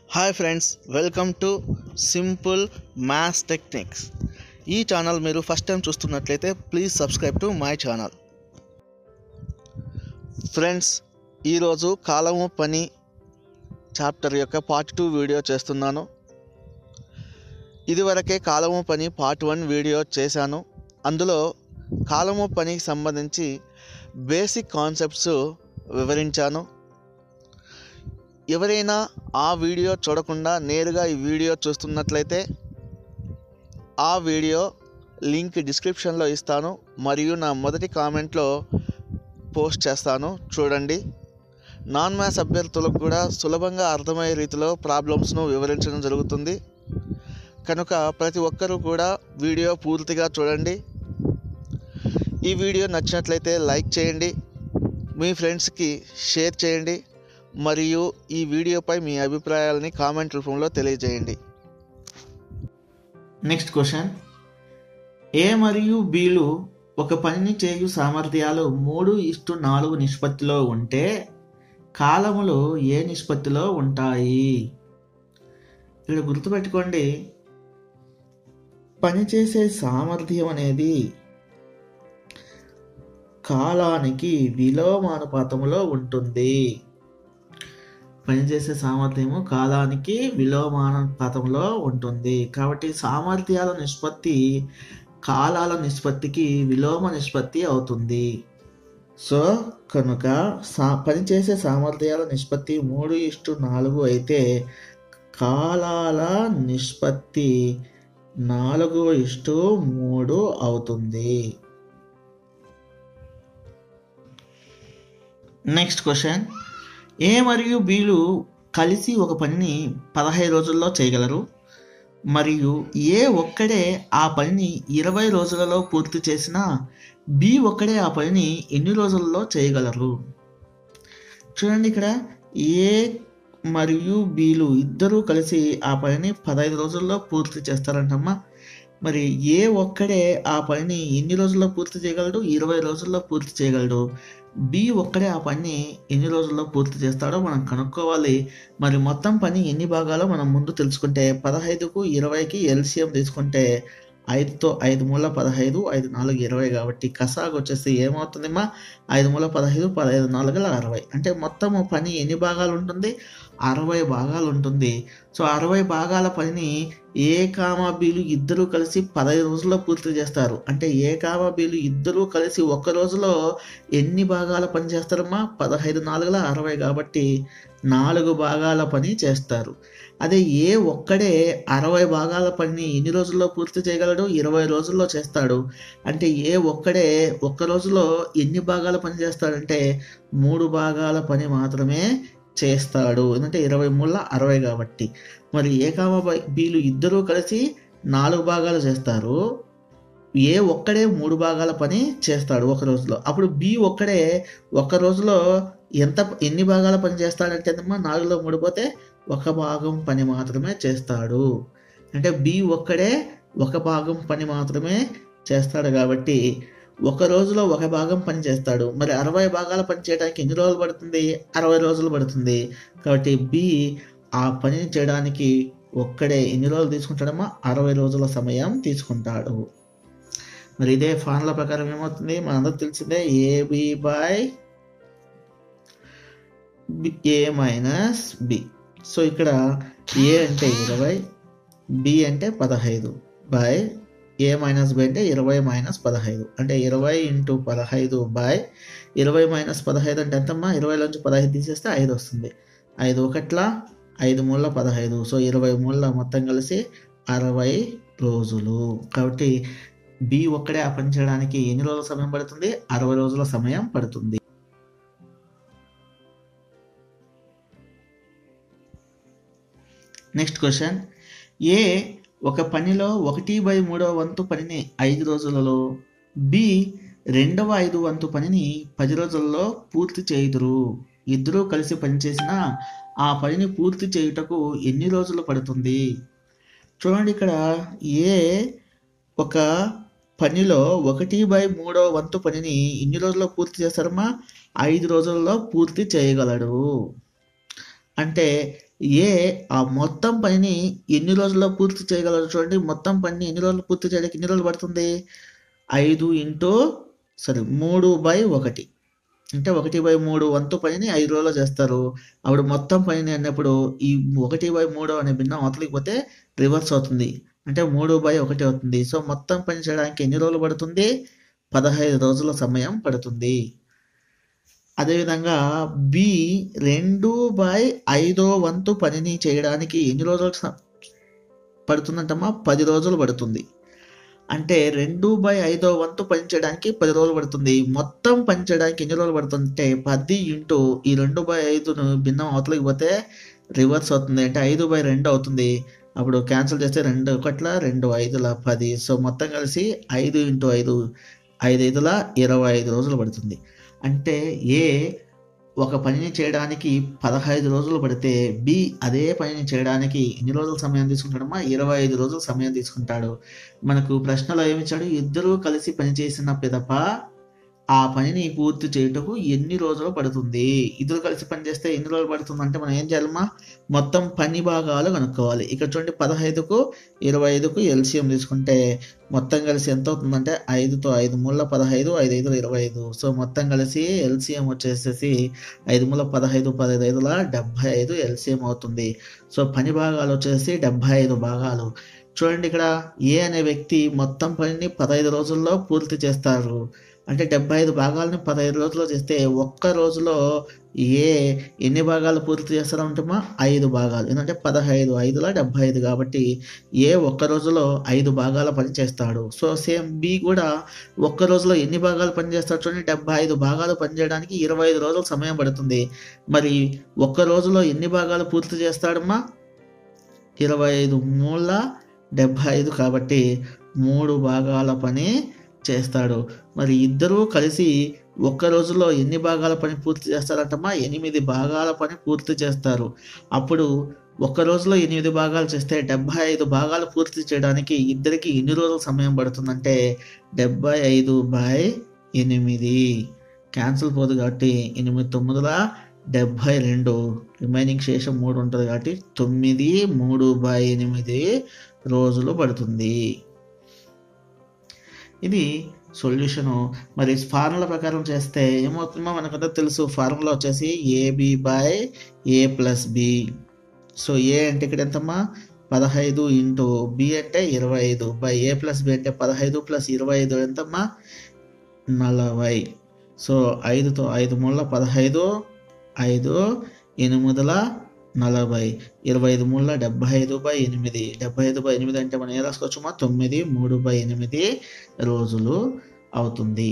hi friends welcome to simple maths techniques ఈ channel మీరు first time చూస్తున్నట్లయితే please subscribe to my channel friends ఈరోజు కాలము పని చాప్టర్ యొక్క పార్ట్ టూ వీడియో చేస్తున్నాను ఇదివరకే కాలము పని పార్ట్ వన్ వీడియో చేశాను అందులో కాలము పనికి సంబంధించి బేసిక్ కాన్సెప్ట్స్ వివరించాను ఎవరైనా ఆ వీడియో చూడకుండా నేరుగా ఈ వీడియో చూస్తున్నట్లయితే ఆ వీడియో లింక్ డిస్క్రిప్షన్లో ఇస్తాను మరియు నా మొదటి కామెంట్లో పోస్ట్ చేస్తాను చూడండి నాన్ మ్యాథ్స్ అభ్యర్థులకు కూడా సులభంగా అర్థమయ్యే రీతిలో ప్రాబ్లమ్స్ను వివరించడం జరుగుతుంది కనుక ప్రతి ఒక్కరూ కూడా వీడియో పూర్తిగా చూడండి ఈ వీడియో నచ్చినట్లయితే లైక్ చేయండి మీ ఫ్రెండ్స్కి షేర్ చేయండి మరియు ఈ వీడియోపై మీ అభిప్రాయాలని కామెంట్ రూపంలో తెలియజేయండి నెక్స్ట్ క్వశ్చన్ ఏ మరియు బిలు ఒక పనిని చేయు సామర్థ్యాలు మూడు ఇష్టు నాలుగు నిష్పత్తిలో ఉంటే కాలములు ఏ నిష్పత్తిలో ఉంటాయి ఇక్కడ గుర్తుపెట్టుకోండి పనిచేసే సామర్థ్యం అనేది కాలానికి విలోమానుపాతంలో ఉంటుంది పనిచేసే సామర్థ్యము కాలానికి విలోమానుపాతంలో ఉంటుంది కాబట్టి సామర్థ్యాల నిష్పత్తి కాలాల నిష్పత్తికి విలోమ నిష్పత్తి అవుతుంది సో కనుక సా పనిచేసే సామర్థ్యాల నిష్పత్తి మూడు ఇష్టు నాలుగు అయితే కాలాల నిష్పత్తి నాలుగు ఇష్టు మూడు అవుతుంది నెక్స్ట్ క్వశ్చన్ ఏ మరియు బిలు కలిసి ఒక పనిని పదహైదు రోజుల్లో చేయగలరు మరియు ఏ ఒక్కడే ఆ పనిని ఇరవై రోజులలో పూర్తి చేసినా బి ఒక్కడే ఆ పనిని ఎన్ని రోజుల్లో చేయగలరు చూడండి ఇక్కడ ఏ మరియు బీలు ఇద్దరూ కలిసి ఆ పనిని పదహైదు రోజుల్లో పూర్తి చేస్తారంటమ్మా మరి ఏ ఒక్కడే ఆ పనిని ఎన్ని రోజుల్లో పూర్తి చేయగలడు ఇరవై రోజుల్లో పూర్తి చేయగలడు బి ఒక్కడే ఆ పని ఎన్ని రోజుల్లో పూర్తి చేస్తాడో మనం కనుక్కోవాలి మరి మొత్తం పని ఎన్ని భాగాలో మనం ముందు తెలుసుకుంటే పదహైదుకు ఇరవైకి ఎల్సిఎం తీసుకుంటే ఐదుతో ఐదు మూల పదహైదు ఐదు నాలుగు ఇరవై కాబట్టి కసాగు వచ్చేసి ఏమవుతుందమ్మా ఐదు మూల పదహైదు పదహైదు నాలుగుల అరవై అంటే మొత్తము పని ఎన్ని భాగాలు ఉంటుంది అరవై భాగాలు ఉంటుంది సో అరవై భాగాల పనిని ఏ కామా బీలు ఇద్దరూ కలిసి పదహైదు రోజుల్లో పూర్తి చేస్తారు అంటే ఏ కామా బీలు ఇద్దరూ కలిసి ఒక్క రోజులో ఎన్ని భాగాల పని చేస్తారమ్మా పదహైదు నాలుగుల అరవై కాబట్టి నాలుగు భాగాల పని చేస్తారు అదే ఏ ఒక్కడే అరవై భాగాల పనిని ఎన్ని రోజుల్లో పూర్తి చేయగలడు ఇరవై రోజుల్లో చేస్తాడు అంటే ఏ ఒక్కడే ఒక్క రోజులో ఎన్ని భాగాల పని చేస్తాడంటే మూడు భాగాల పని మాత్రమే చేస్తాడు ఎందుకంటే ఇరవై మూల అరవై కాబట్టి మరి ఏకామ బీలు ఇద్దరూ కలిసి నాలుగు భాగాలు చేస్తారు ఏ ఒక్కడే మూడు భాగాల పని చేస్తాడు ఒక రోజులో అప్పుడు బి ఒక్కడే ఒక రోజులో ఎంత ఎన్ని భాగాల పని చేస్తాడంటే నాలుగులో మూడు పోతే ఒక భాగం పని మాత్రమే చేస్తాడు అంటే బి ఒక్కడే ఒక భాగం పని మాత్రమే చేస్తాడు కాబట్టి ఒక రోజులో ఒక భాగం పని చేస్తాడు మరి అరవై భాగాల పని చేయడానికి ఎన్ని రోజులు పడుతుంది అరవై రోజులు పడుతుంది కాబట్టి బి ఆ పనిని చేయడానికి ఒక్కడే ఎన్ని రోజులు తీసుకుంటాడమ్మా అరవై రోజుల సమయం తీసుకుంటాడు మరి ఇదే ఫార్ములా ప్రకారం ఏమవుతుంది మనందరికి తెలిసిందే A B by A minus B so ఇక్కడ ఏ అంటే ఇరవై బి అంటే పదహైదు బై ఏ మైనస్ బి అంటే ఇరవై మైనస్ పదహైదు అంటే ఇరవై ఇంటూ పదహైదు బై ఇరవై మైనస్ పదహైదు అంటే ఎంతమ్మా ఇరవైలోంచి పదహైదు తీసేస్తే ఐదు వస్తుంది ఐదు ఒకట్ల ఐదు మూల పదహైదు సో ఇరవై మూల మొత్తం కలిసి అరవై రోజులు కాబట్టి బి ఒక్కడే ఆ పని చేయడానికి ఎన్ని రోజుల సమయం పడుతుంది అరవై రోజుల సమయం పడుతుంది నెక్స్ట్ క్వశ్చన్ ఏ ఒక పనిలో ఒకటి బై మూడవ వంతు పనిని ఐదు రోజులలో బి రెండవ ఐదు వంతు పనిని పది రోజుల్లో పూర్తి చేయుదురు ఇద్దరూ కలిసి పనిచేసిన ఆ పనిని పూర్తి చేయుటకు ఎన్ని రోజులు పడుతుంది చూడండి ఇక్కడ ఏ ఒక పనిలో ఒకటి బై మూడో వంతు పనిని ఎన్ని రోజుల్లో పూర్తి చేస్తారమ్మా ఐదు రోజుల్లో పూర్తి చేయగలడు అంటే ఏ ఆ మొత్తం పనిని ఎన్ని రోజుల్లో పూర్తి చేయగలరు చూడండి మొత్తం పనిని ఎన్ని రోజులు పూర్తి చేయడానికి ఎన్ని రోజులు పడుతుంది ఐదు ఇంటూ సరే మూడు బై ఒకటి అంటే ఒకటి బై మూడు వంతు పనిని ఐదు రోజుల్లో చేస్తారు అప్పుడు మొత్తం పనిని అన్నప్పుడు ఈ ఒకటి బై మూడు అనే భిన్నం అవతలికి పోతే రివర్స్ అవుతుంది అంటే మూడు బై ఒకటి అవుతుంది సో మొత్తం పని చేయడానికి ఎన్ని రోజులు పడుతుంది పదహైదు రోజుల సమయం పడుతుంది అదేవిధంగా బి రెండు బై ఐదో వంతు పనిని చేయడానికి ఎన్ని రోజులు స- పడుతుందంటమ్మా పది రోజులు పడుతుంది అంటే రెండు బై ఐదో వంతు పని చేయడానికి పది రోజులు పడుతుంది మొత్తం పని చేయడానికి ఎన్ని రోజులు పడుతుంది అంటే పది ఇంటూ ఈ రెండు బై ఐదును భిన్నం అవతలకి పోతే రివర్స్ అవుతుంది అంటే ఐదు బై రెండు అవుతుంది అప్పుడు క్యాన్సిల్ చేస్తే రెండు ఒకట్ల రెండు ఐదుల పది సో మొత్తం కలిసి ఐదు ఇంటూ ఐదు ఐదు ఐదుల ఇరవై ఐదు రోజులు పడుతుంది అంటే ఏ ఒక పనిని చేయడానికి పదహైదు రోజులు పడితే బి అదే పనిని చేయడానికి ఎన్ని రోజుల సమయం తీసుకుంటాడమ్మా ఇరవై ఐదు రోజుల సమయం తీసుకుంటాడు మనకు ప్రశ్నలో ఏమిచ్చాడు ఇద్దరూ కలిసి పనిచేసిన పిదప ఆ పనిని పూర్తి చేయుటకు ఎన్ని రోజులు పడుతుంది ఇద్దరు కలిసి పని చేస్తే ఎన్ని రోజులు పడుతుంది అంటే మనం ఏం చేయాలమ్మా మొత్తం పని భాగాలు కనుక్కోవాలి ఇక్కడ చూడండి పదహైదుకు ఇరవై ఐదుకు ఎల్సిఎం తీసుకుంటే మొత్తం కలిసి ఎంత అవుతుందంటే ఐదుతో ఐదు మూల పదహైదు ఐదు ఐదుల ఇరవై ఐదు సో మొత్తం కలిసి ఎల్సిఎం వచ్చేసేసి ఐదు మూల పదహైదు పదహైదు ఐదుల డెబ్బై ఐదు ఎల్సిఎం అవుతుంది సో పని భాగాలు వచ్చేసి డెబ్బై ఐదు భాగాలు చూడండి ఇక్కడ ఏ అనే వ్యక్తి మొత్తం పనిని పదహైదు రోజుల్లో పూర్తి చేస్తారు అంటే డెబ్బై ఐదు భాగాలని పదహైదు రోజుల్లో చేస్తే ఒక్క రోజులో ఏ ఎన్ని భాగాలు పూర్తి చేస్తారంటమా ఐదు భాగాలు ఎందుకంటే పదహైదు ఐదులో డెబ్బై ఐదు కాబట్టి ఏ ఒక్క రోజులో ఐదు భాగాల పని చేస్తాడు సో సేమ్ బి కూడా ఒక్క రోజులో ఎన్ని భాగాలు పని చేస్తాడు చూడండి డెబ్బై ఐదు భాగాలు పని చేయడానికి ఇరవై ఐదు రోజులు సమయం పడుతుంది మరి ఒక్క రోజులో ఎన్ని భాగాలు పూర్తి చేస్తాడమ్మా ఇరవై ఐదు మూల డెబ్బై ఐదు కాబట్టి మూడు భాగాల పని చేస్తాడు మరి ఇద్దరూ కలిసి ఒక్క రోజులో ఎన్ని భాగాల పని పూర్తి చేస్తారంటమ్మా ఎనిమిది భాగాల పని పూర్తి చేస్తారు అప్పుడు ఒక్క రోజులో ఎనిమిది భాగాలు చేస్తే డెబ్బై ఐదు భాగాలు పూర్తి చేయడానికి ఇద్దరికి ఎన్ని రోజులు సమయం పడుతుందంటే డెబ్బై ఐదు బై ఎనిమిది క్యాన్సిల్ పోదు కాబట్టి ఎనిమిది తొమ్మిదిల డెబ్బై రెండు రిమైనింగ్ శేషం మూడు ఉంటుంది కాబట్టి తొమ్మిది మూడు బై ఎనిమిది రోజులు పడుతుంది ఇది సొల్యూషను మరి ఫార్ములా ప్రకారం చేస్తే ఏమవుతుందో మనకంతా తెలుసు ఫార్ములా వచ్చేసి A B by A plus B so A అంటే ఇక్కడ ఎంతమ్మా పదహైదు ఇంటూ బి అంటే ఇరవై ఐదు బై ఏ ప్లస్ బి అంటే పదహైదు ప్లస్ ఇరవై ఐదు ఎంతమ్మా నలభై సో ఐదుతో ఐదు మూల పదహైదు ఐదు ఎనిమిదిల నలభై ఇరవై ఐదు మూల డెబ్బై ఐదు బై ఎనిమిది డెబ్బై ఐదు బై ఎనిమిది అంటే మనం ఏ రాసుకోవచ్చుమా తొమ్మిది మూడు బై ఎనిమిది రోజులు అవుతుంది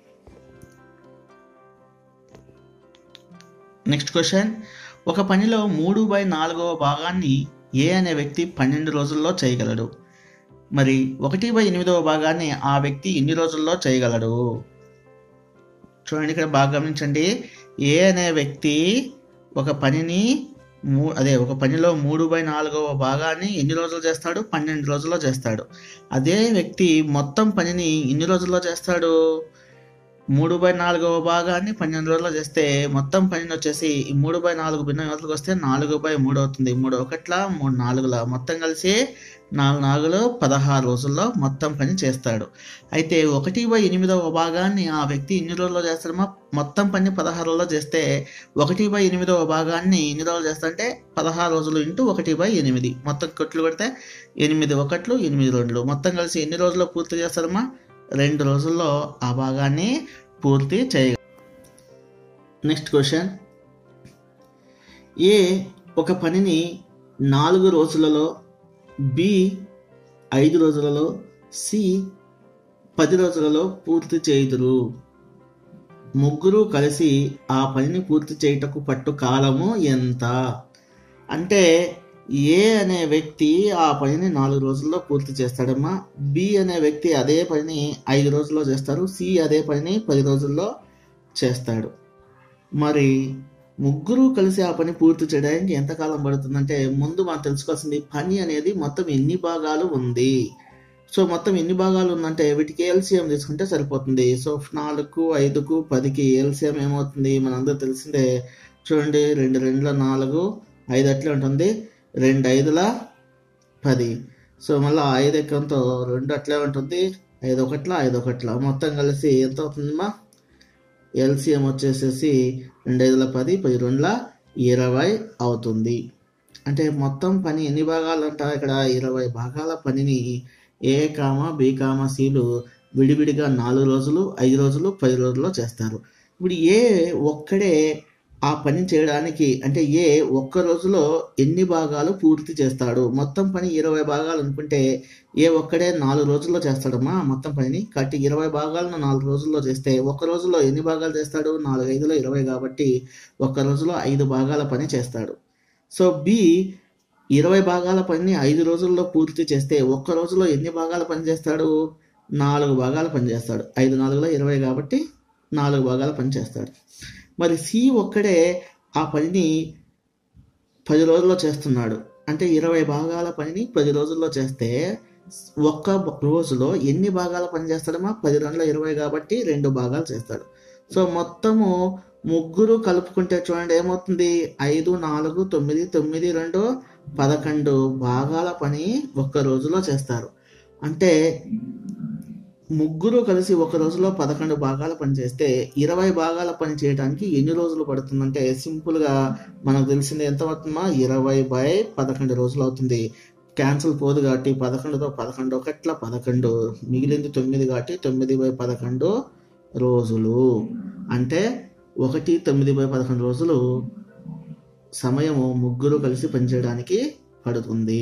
నెక్స్ట్ క్వశ్చన్ ఒక పనిలో మూడు బై నాలుగవ భాగాన్ని ఏ అనే వ్యక్తి పన్నెండు రోజుల్లో చేయగలడు మరి ఒకటి బై ఎనిమిదవ భాగాన్ని ఆ వ్యక్తి ఎన్ని రోజుల్లో చేయగలడు చూడండి ఇక్కడ బాగా గమనించండి ఏ అనే వ్యక్తి ఒక పనిని మూ అదే ఒక పనిలో మూడు బై నాలుగవ భాగాన్ని ఎన్ని రోజులు చేస్తాడు పన్నెండు రోజుల్లో చేస్తాడు అదే వ్యక్తి మొత్తం పనిని ఎన్ని రోజుల్లో చేస్తాడు మూడు బై నాలుగవ భాగాన్ని పన్నెండు రోజుల్లో చేస్తే మొత్తం పనిని వచ్చేసి ఈ మూడు బై నాలుగు భిన్న రోజులకు వస్తే నాలుగు బై మూడు అవుతుంది మూడు ఒకట్ల మూడు నాలుగుల మొత్తం కలిసి నాలుగు నాలుగులో పదహారు రోజుల్లో మొత్తం పని చేస్తాడు అయితే ఒకటి బై ఎనిమిదవ భాగాన్ని ఆ వ్యక్తి ఎన్ని రోజుల్లో చేస్తాడమో మొత్తం పని పదహారు రోజుల్లో చేస్తే ఒకటి బై ఎనిమిదవ భాగాన్ని ఎన్ని రోజులు చేస్తాడంటే పదహారు రోజులు ఇంటూ ఒకటి బై ఎనిమిది మొత్తం కొట్లు కొడితే ఎనిమిది ఒకట్లు ఎనిమిది రెండులు మొత్తం కలిసి ఎన్ని రోజుల్లో పూర్తి చేస్తారమ్మా రెండు రోజుల్లో ఆ భాగాన్ని పూర్తి చేయ నెక్స్ట్ క్వశ్చన్ ఏ ఒక పనిని నాలుగు రోజులలో బి ఐదు రోజులలో సి పది రోజులలో పూర్తి చేయుదురు ముగ్గురు కలిసి ఆ పనిని పూర్తి చేయుటకు పట్టు కాలము ఎంత అంటే ఏ అనే వ్యక్తి ఆ పనిని నాలుగు రోజుల్లో పూర్తి చేస్తాడమ్మా బి అనే వ్యక్తి అదే పనిని ఐదు రోజుల్లో చేస్తారు సి అదే పనిని పది రోజుల్లో చేస్తాడు మరి ముగ్గురు కలిసి ఆ పని పూర్తి చేయడానికి ఎంతకాలం పడుతుందంటే ముందు మనం తెలుసుకోవాల్సింది పని అనేది మొత్తం ఎన్ని భాగాలు ఉంది సో మొత్తం ఎన్ని భాగాలు ఉందంటే వీటికి ఎల్సిఎం తీసుకుంటే సరిపోతుంది సో నాలుగు ఐదుకు పదికి ఎల్సిఎం ఏమవుతుంది మనందరూ తెలిసిందే చూడండి రెండు రెండుల నాలుగు ఐదు అట్లే ఉంటుంది రెండు ఐదుల పది సో మళ్ళీ ఐదు ఎక్కంతో రెండు అట్లే ఉంటుంది ఐదు ఒకట్ల ఐదు ఒకట్ల మొత్తం కలిసి ఎంత అవుతుందమ్మా ఎల్సిఎం వచ్చేసేసి రెండు ఐదుల పది పది రెండుల ఇరవై అవుతుంది అంటే మొత్తం పని ఎన్ని భాగాలు అంట ఇక్కడ ఇరవై భాగాల పనిని ఏ కామ బి కామ సిలు విడివిడిగా నాలుగు రోజులు ఐదు రోజులు పది రోజుల్లో చేస్తారు ఇప్పుడు ఏ ఒక్కడే ఆ పని చేయడానికి అంటే ఏ ఒక్క రోజులో ఎన్ని భాగాలు పూర్తి చేస్తాడు మొత్తం పని ఇరవై భాగాలు అనుకుంటే ఏ ఒక్కడే నాలుగు రోజుల్లో చేస్తాడమ్మా మొత్తం పనిని కాబట్టి ఇరవై భాగాలను నాలుగు రోజుల్లో చేస్తే ఒక్క రోజులో ఎన్ని భాగాలు చేస్తాడు నాలుగు ఐదులో ఇరవై కాబట్టి ఒక్క రోజులో ఐదు భాగాల పని చేస్తాడు సో బి ఇరవై భాగాల పనిని ఐదు రోజుల్లో పూర్తి చేస్తే ఒక్క రోజులో ఎన్ని భాగాల పని చేస్తాడు నాలుగు భాగాల పని చేస్తాడు ఐదు నాలుగులో ఇరవై కాబట్టి నాలుగు భాగాల పని చేస్తాడు మరి సి ఒక్కడే ఆ పనిని పది రోజుల్లో చేస్తున్నాడు అంటే ఇరవై భాగాల పనిని పది రోజుల్లో చేస్తే ఒక్క రోజులో ఎన్ని భాగాల పని చేస్తాడమ్మా పది రెండుల ఇరవై కాబట్టి రెండు భాగాలు చేస్తాడు సో మొత్తము ముగ్గురు కలుపుకుంటే చూడండి ఏమవుతుంది ఐదు నాలుగు తొమ్మిది తొమ్మిది రెండు పదకొండు భాగాల పని ఒక్క రోజులో చేస్తారు అంటే ముగ్గురు కలిసి ఒక రోజులో పదకొండు భాగాల పని చేస్తే ఇరవై భాగాల పని చేయడానికి ఎన్ని రోజులు పడుతుందంటే సింపుల్గా మనకు తెలిసింది ఎంత అవుతుందా ఇరవై బై పదకొండు రోజులు అవుతుంది క్యాన్సిల్ పోదు కాబట్టి పదకొండుతో పదకొండు ఒకట్ల పదకొండు మిగిలింది తొమ్మిది కాబట్టి తొమ్మిది బై పదకొండు రోజులు అంటే ఒకటి తొమ్మిది బై పదకొండు రోజులు సమయము ముగ్గురు కలిసి పనిచేయడానికి పడుతుంది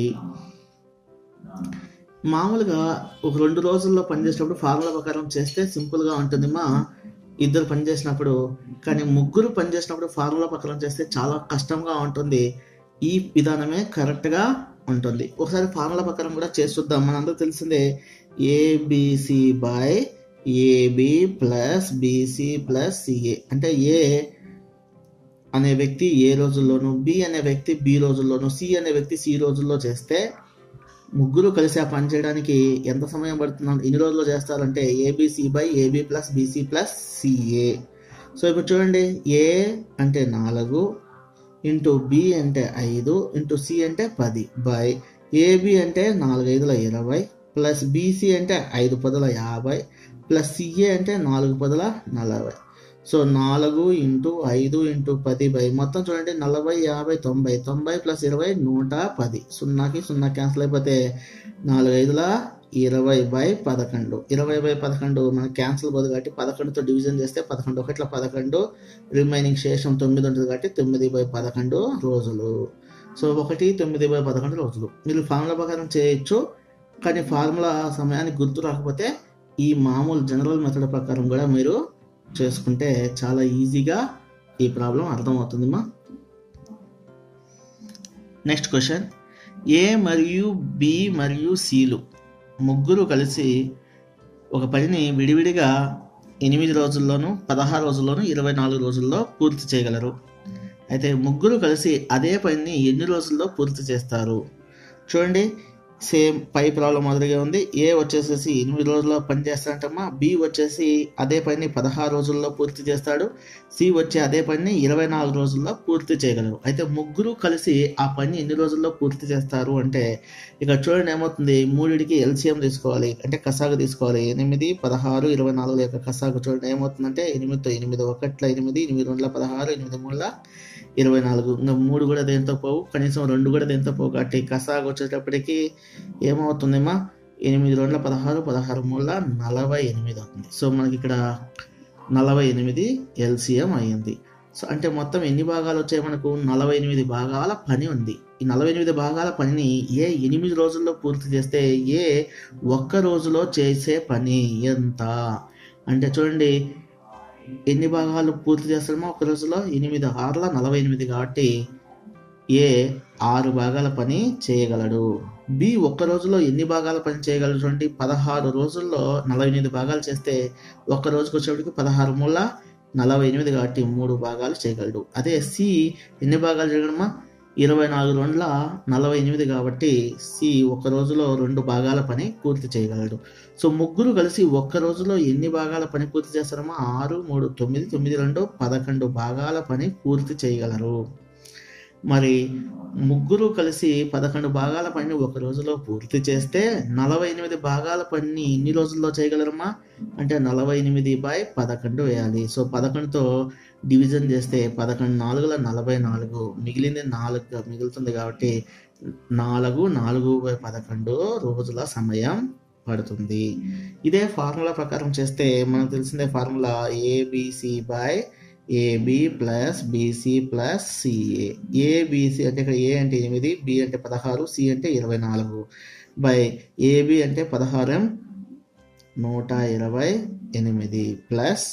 మామూలుగా ఒక రెండు రోజుల్లో పనిచేసినప్పుడు ఫార్ములా ప్రకారం చేస్తే సింపుల్గా ఉంటుంది మా ఇద్దరు పనిచేసినప్పుడు కానీ ముగ్గురు పనిచేసినప్పుడు ఫార్ములా ప్రకారం చేస్తే చాలా కష్టంగా ఉంటుంది ఈ విధానమే కరెక్ట్గా ఉంటుంది ఒకసారి ఫార్ములా ప్రకారం కూడా చేసి చూద్దాం మనందరూ తెలిసిందే A B C by A B plus B C plus C A అంటే ఏ అనే వ్యక్తి ఏ రోజుల్లోనూ బి అనే వ్యక్తి బి రోజుల్లోనూ సి అనే వ్యక్తి సి రోజుల్లో చేస్తే ముగ్గురు కలిసి ఆ పని చేయడానికి ఎంత సమయం పడుతుంది ఎన్ని రోజుల్లో చేస్తారంటే A B C by A B plus B C plus C A so ఇప్పుడు చూడండి ఏ అంటే నాలుగు ఇంటూ బి అంటే ఐదు ఇంటూ సి అంటే పది బై ఏబి అంటే నాలుగు ఐదుల ఇరవై ప్లస్ బీసీ అంటే ఐదు పదుల యాభై ప్లస్ సిఏ అంటే నాలుగు పదుల నలభై సో నాలుగు ఇంటూ ఐదు ఇంటూ పది బై మొత్తం చూడండి నలభై యాభై తొంభై తొంభై ప్లస్ ఇరవై నూట పది సున్నాకి సున్నా క్యాన్సిల్ అయిపోతే నాలుగు ఐదుల ఇరవై బై పదకొండు ఇరవై బై పదకొండు మనకి క్యాన్సిల్ పోదు కాబట్టి పదకొండుతో డివిజన్ చేస్తే పదకొండు ఒకట్ల పదకొండు రిమైనింగ్ శేషం తొమ్మిది ఉంటుంది కాబట్టి తొమ్మిది బై పదకొండు రోజులు సో ఒకటి తొమ్మిది బై పదకొండు రోజులు మీరు ఫార్ములా ప్రకారం చేయొచ్చు కానీ ఫార్ములా సమయానికి గుర్తు రాకపోతే ఈ మామూలు జనరల్ మెథడ్ ప్రకారం కూడా మీరు చేసుకుంటే చాలా ఈజీగా ఈ ప్రాబ్లం అర్థమవుతుందిమా నెక్స్ట్ క్వశ్చన్ ఏ మరియు బి మరియు సిలు ముగ్గురు కలిసి ఒక పనిని విడివిడిగా ఎనిమిది రోజుల్లోనూ పదహారు రోజుల్లోనూ ఇరవై నాలుగు రోజుల్లో పూర్తి చేయగలరు అయితే ముగ్గురు కలిసి అదే పనిని ఎన్ని రోజుల్లో పూర్తి చేస్తారు చూడండి సేమ్ పై ప్రాబ్లం మాదిరిగా ఉంది ఏ వచ్చేసేసి ఎనిమిది రోజుల్లో పని చేస్తాడంటమ్మా బి వచ్చేసి అదే పని పదహారు రోజుల్లో పూర్తి చేస్తాడు సి వచ్చి అదే పనిని ఇరవై నాలుగు రోజుల్లో పూర్తి చేయగలరు అయితే ముగ్గురు కలిసి ఆ పని ఎన్ని రోజుల్లో పూర్తి చేస్తారు అంటే ఇక చూడండి ఏమవుతుంది మూడిటికి ఎల్సిఎం తీసుకోవాలి అంటే కసాగు తీసుకోవాలి ఎనిమిది పదహారు ఇరవై నాలుగు యొక్క కసాగు చూడండి ఏమవుతుందంటే ఎనిమిదితో ఎనిమిది ఒకట్ల ఎనిమిది ఎనిమిది రెండుల పదహారు ఎనిమిది మూడుల ఇరవై నాలుగు ఇంకా మూడు కూడా దేంతో పోవు కనీసం రెండు కూడా దేంతో పోవు కాబట్టి కసాగు వచ్చేటప్పటికి ఏమవుతుందేమా ఎనిమిది రెండుల పదహారు పదహారు మూడుల నలభై ఎనిమిది అవుతుంది సో మనకి ఇక్కడ నలభై ఎనిమిది ఎల్సిఎం అయ్యింది సో అంటే మొత్తం ఎన్ని భాగాలు వచ్చాయి మనకు నలభై ఎనిమిది భాగాల పని ఉంది ఈ నలభై ఎనిమిది భాగాల పనిని ఏ ఎనిమిది రోజుల్లో పూర్తి చేస్తే ఏ ఒక్క రోజులో చేసే పని ఎంత అంటే చూడండి ఎన్ని భాగాలు పూర్తి చేస్తామో ఒక రోజులో ఎనిమిది ఆరుల నలభై ఎనిమిది కాబట్టి ఏ ఆరు భాగాల పని చేయగలడు బి ఒక్క రోజులో ఎన్ని భాగాల పని చేయగలడు చూడండి పదహారు రోజుల్లో నలభై ఎనిమిది భాగాలు చేస్తే ఒక్క రోజుకి వచ్చేప్పటికి పదహారు మూల నలభై ఎనిమిది కాబట్టి మూడు భాగాలు చేయగలడు అదే సి ఎన్ని భాగాలు చేయగలమా ఇరవై నాలుగు రెండుల నలభై ఎనిమిది కాబట్టి సి ఒక రోజులో రెండు భాగాల పని పూర్తి చేయగలడు సో ముగ్గురు కలిసి ఒక్క రోజులో ఎన్ని భాగాల పని పూర్తి చేస్తారమో ఆరు మూడు తొమ్మిది తొమ్మిది రెండు పదకొండు భాగాల పని పూర్తి చేయగలరు మరి ముగ్గురు కలిసి పదకొండు భాగాల పనిని ఒక రోజులో పూర్తి చేస్తే నలభై ఎనిమిది భాగాల పనిని ఎన్ని రోజుల్లో చేయగలరమ్మా అంటే నలభై ఎనిమిది బై పదకొండు వేయాలి సో పదకొండుతో డివిజన్ చేస్తే పదకొండు నాలుగుల నలభై నాలుగు మిగిలింది నాలుగు మిగులుతుంది కాబట్టి నాలుగు నాలుగు బై పదకొండు రోజుల సమయం పడుతుంది ఇదే ఫార్ములా ప్రకారం చేస్తే మనకు తెలిసిందే formula A B C by A B plus B C plus C A A B C అంటే ఇక్కడ ఏ అంటే ఎనిమిది బి అంటే పదహారు సి అంటే ఇరవై నాలుగు బై ఏబి అంటే పదహారం నూట ఇరవై ఎనిమిది ప్లస్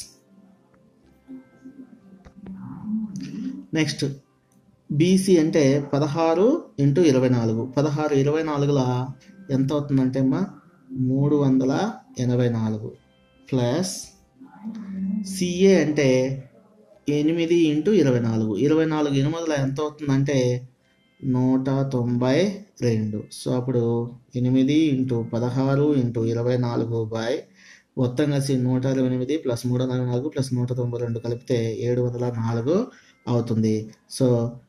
నెక్స్ట్ బీసీ అంటే పదహారు ఇంటూ ఇరవై నాలుగు పదహారు ఇరవై నాలుగుల ఎంత అవుతుందంటే అమ్మా మూడు వందల ఎనభై నాలుగు ప్లస్ సిఏ అంటే ఎనిమిది ఇంటూ ఇరవై నాలుగు ఇరవై నాలుగు ఎనిమిదిలో ఎంత అవుతుందంటే నూట తొంభై రెండు సో అప్పుడు ఎనిమిది ఇంటూ పదహారు ఇంటూ ఇరవై నాలుగు బై మొత్తం కలిసి నూట ఇరవై ఎనిమిది ప్లస్ మూడు వందల నాలుగు ప్లస్ నూట తొంభై రెండు కలిపితే ఏడు వందల నాలుగు అవుతుంది సో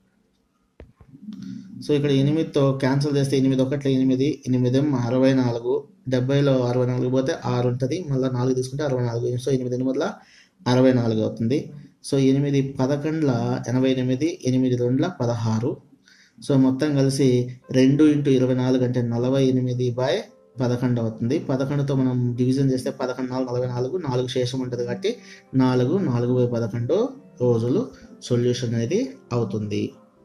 సో ఇక్కడ ఎనిమిదితో క్యాన్సిల్ చేస్తే ఎనిమిది ఒకట్ల ఎనిమిది ఎనిమిది అరవై నాలుగు డెబ్బైలో అరవై నాలుగు పోతే ఆరు ఉంటుంది మళ్ళీ నాలుగు తీసుకుంటే అరవై నాలుగు సో ఎనిమిది ఎనిమిదిల అరవై నాలుగు అవుతుంది సో ఎనిమిది పదకొండుల ఎనభై ఎనిమిది ఎనిమిది రెండుల పదహారు సో మొత్తం కలిసి రెండు ఇంటూ ఇరవై నాలుగు అంటే నలభై ఎనిమిది బై పదకొండు అవుతుంది పదకొండుతో మనం డివిజన్ చేస్తే పదకొండు నాలుగు నలభై నాలుగు నాలుగు శేషం ఉంటుంది కాబట్టి నాలుగు నాలుగు బై పదకొండు రోజులు సొల్యూషన్ అనేది అవుతుంది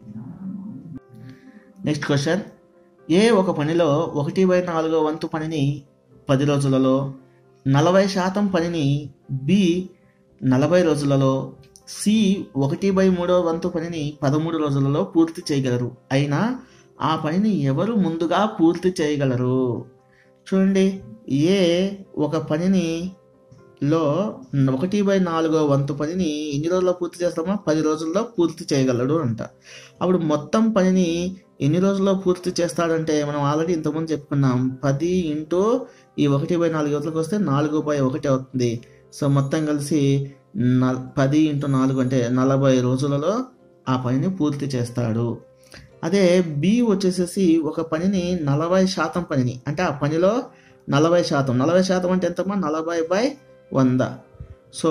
నెక్స్ట్ క్వశ్చన్ ఏ ఒక పనిలో ఒకటి బై నాలుగో వంతు పనిని పది రోజులలో నలభై శాతం పనిని బి నలభై రోజులలో సి ఒకటి బై మూడో వంతు పనిని పదమూడు రోజులలో పూర్తి చేయగలరు అయినా ఆ పనిని ఎవరు ముందుగా పూర్తి చేయగలరు చూడండి ఏ ఒక పనిని లో ఒకటి బై నాలుగో వంతు పనిని ఎన్ని రోజుల్లో పూర్తి చేస్తామో పది రోజుల్లో పూర్తి చేయగలడు అంట అప్పుడు మొత్తం పనిని ఎన్ని రోజుల్లో పూర్తి చేస్తాడంటే మనం ఆల్రెడీ ఇంతకుముందు చెప్పుకున్నాం పది ఇంటూ ఈ ఒకటి బై నాలుగు యువతలకు వస్తే నాలుగు బై ఒకటి అవుతుంది సో మొత్తం కలిసి న- పది ఇంటూ నాలుగు అంటే నలభై రోజులలో ఆ పనిని పూర్తి చేస్తాడు అదే బి వచ్చేసేసి ఒక పనిని నలభై శాతం పనిని అంటే ఆ పనిలో నలభై శాతం నలభై శాతం అంటే ఎంతమ్మా నలభై బై వంద సో